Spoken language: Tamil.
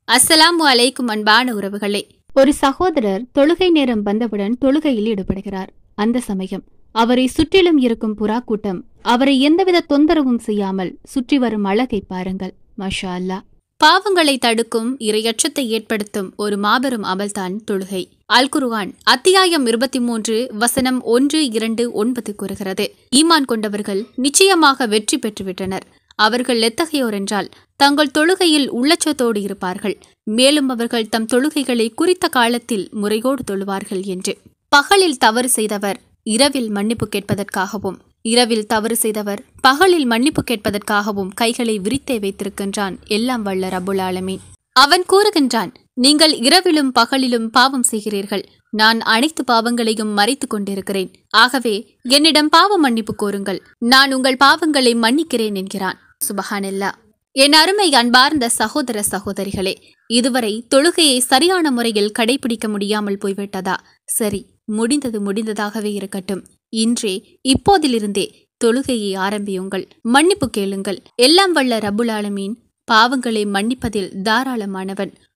அஸ்ஸலாமு அலைக்கும் அன்பான உறவுகளே ஒரு சகோதரர் தொழுகை நேரம் வந்தவுடன் தொழுகையில் ஈடுபடுகிறார் அந்த சமயம் அவரை சுற்றிலும் இருக்கும் புறா கூட்டம் அவரை எந்தவித தொந்தரவும் செய்யாமல் சுற்றி வரும் அழகை பாருங்கள் மஷா அல்லாஹ் பாவங்களை தடுக்கும் இரையச்சத்தை ஏற்படுத்தும் ஒரு மாபெரும் அமல்தான் தொழுகை அல் குர்ஆன் அத்தியாயம் இருபத்தி மூன்று வசனம் ஒன்று இரண்டு ஒன்பது கூறுகிறது ஈமான் கொண்டவர்கள் நிச்சயமாக வெற்றி பெற்றுவிட்டனர் அவர்கள் எத்தகையோர் என்றால் தங்கள் தொழுகையில் உள்ளச்சத்தோடு இருப்பார்கள் மேலும் அவர்கள் தம் தொழுகைகளை குறித்த காலத்தில் முறையோடு தொழுவார்கள் என்று பகலில் தவறு செய்தவர் இரவில் மன்னிப்பு கேட்பதற்காகவும் இரவில் தவறு செய்தவர் பகலில் மன்னிப்பு கேட்பதற்காகவும் கைகளை விரித்தே வைத்திருக்கின்றான் எல்லாம் வல்ல ரபுல் ஆலமீன் அவன் கூறுகின்றான் நீங்கள் இரவிலும் பகலிலும் பாவம் செய்கிறீர்கள் நான் அனைத்து பாவங்களையும் மறைத்துக் கொண்டிருக்கிறேன் ஆகவே என்னிடம் பாவ மன்னிப்பு கோருங்கள் நான் உங்கள் பாவங்களை மன்னிக்கிறேன் என்கிறான் சுபஹானல்லா என் அருமை அன்பார்ந்த சகோதர சகோதரிகளே இதுவரை தொழுகையை சரியான முறையில் கடைபிடிக்க முடியாமல் போய்விட்டதா சரி முடிந்தது முடிந்ததாகவே இருக்கட்டும் இன்றே இப்போதிலிருந்தே தொழுகையை ஆரம்பியுங்கள் மன்னிப்பு கேளுங்கள் எல்லாம் வல்ல ரபுல் ஆலமீன் பாவங்களை மன்னிப்பதில் தாராளமானவன்